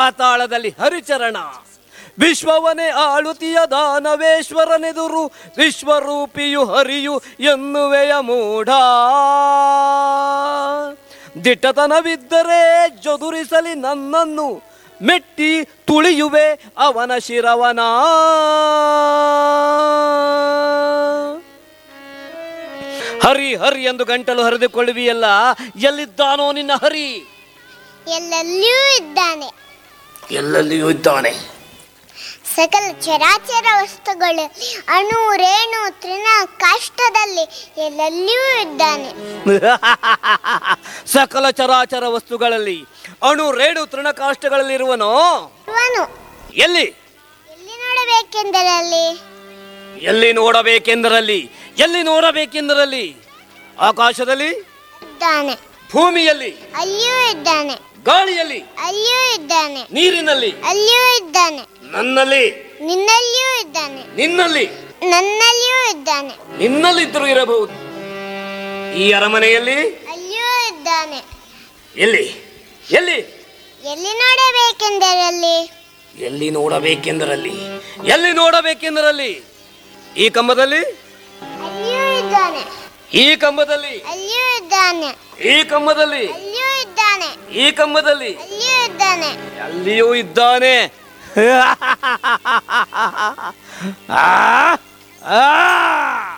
ಪಾತಾಳದಲ್ಲಿ ಹರಿಚರಣ ವಿಶ್ವವನೇ ಆಳುತಿಯ ದಾನವೇಶ್ವರನೆದುರು ವಿಶ್ವರೂಪಿಯು ಹರಿಯು ಎನ್ನುವೆಯ ಮೂಢ ದಿಟ್ಟತನವಿದ್ದರೆ ಜದುರಿಸಲಿ ನನ್ನನ್ನು ಮೆಟ್ಟಿ ತುಳಿಯುವೆ ಅವನ ಶಿರವನ ಹರಿ ಹರಿ ಎಂದು ಗಂಟಲು ಹರಿದುಕೊಳ್ಳುವಿಯಲ್ಲ ಎಲ್ಲಿದ್ದಾನೋ ನಿನ್ನ ಹರಿ ಎಲ್ಲೆಲ್ಲಿಯೂ ಇದ್ದಾನೆ ಎಲ್ಲೆಲ್ಲಿಯೂ ಇದ್ದಾನೆ ಸಕಲ ಚರಾಚರ ವಸ್ತುಗಳು ಅಣು ರೇಣು ತೃಣ ಕಾಷ್ಟದಲ್ಲಿ ಎಲ್ಲೆಲ್ಲಿಯೂ ಇದ್ದಾನೆ ಸಕಲ ಚರಾಚರ ವಸ್ತುಗಳಲ್ಲಿ ಅಣು ರೇಣು ತೃಣಕಾಷ್ಟಗಳಲ್ಲಿರುವನೋ ಇವನು ಎಲ್ಲಿ ಎಲ್ಲಿ ನೋಡಬೇಕೆಂದರಲ್ಲಿ ಎಲ್ಲಿ ನೋಡಬೇಕೆಂದರಲ್ಲಿ ಎಲ್ಲಿ ನೋಡಬೇಕೆಂದರಲ್ಲಿ ಆಕಾಶದಲ್ಲಿ ಇದ್ದಾನೆ ಭೂಮಿಯಲ್ಲಿ ಅಲ್ಲಿಯೂ ಇದ್ದಾನೆ ಗಾಳಿಯಲ್ಲಿ ಅಲ್ಲಿಯೂ ಇದ್ದಾನೆ ನೀರಿನಲ್ಲಿ ಅಲ್ಲಿಯೂ ಇದ್ದಾನೆ ನನ್ನಲ್ಲಿ ನಿನ್ನಲ್ಲಿಯೂ ಇದ್ದಾನೆ ನಿನ್ನಲ್ಲಿ ನನ್ನಲ್ಲಿಯೂ ಇದ್ದಾನೆ ನಿನ್ನಲ್ಲಿದ್ದರೂ ಇರಬಹುದು ಈ ಅರಮನೆಯಲ್ಲಿ ಅಲ್ಲಿಯೂ ಇದ್ದಾನೆ ಎಲ್ಲಿ ಎಲ್ಲಿ ಎಲ್ಲಿ ನೋಡಬೇಕೆಂದರಲ್ಲಿ ಎಲ್ಲಿ ನೋಡಬೇಕೆಂದರಲ್ಲಿ ಎಲ್ಲಿ ನೋಡಬೇಕೆಂದರಲ್ಲಿ ಈ ಕಂಬದಲ್ಲಿ ಅಲ್ಲಿಯೂ ಇದ್ದಾನೆ ಈ ಕಂಬದಲ್ಲಿ ಅಲ್ಲಿಯೂ ಇದ್ದಾನೆ ಈ ಕಂಬದಲ್ಲಿ ಅಲ್ಲಿಯೂ ಇದ್ದಾನೆ ಈ ಕಂಬದಲ್ಲಿ ಅಲ್ಲಿಯೂ ಇದ್ದಾನೆ ಅಲ್ಲಿಯೂ ಇದ್ದಾನೆ ಆ ಆ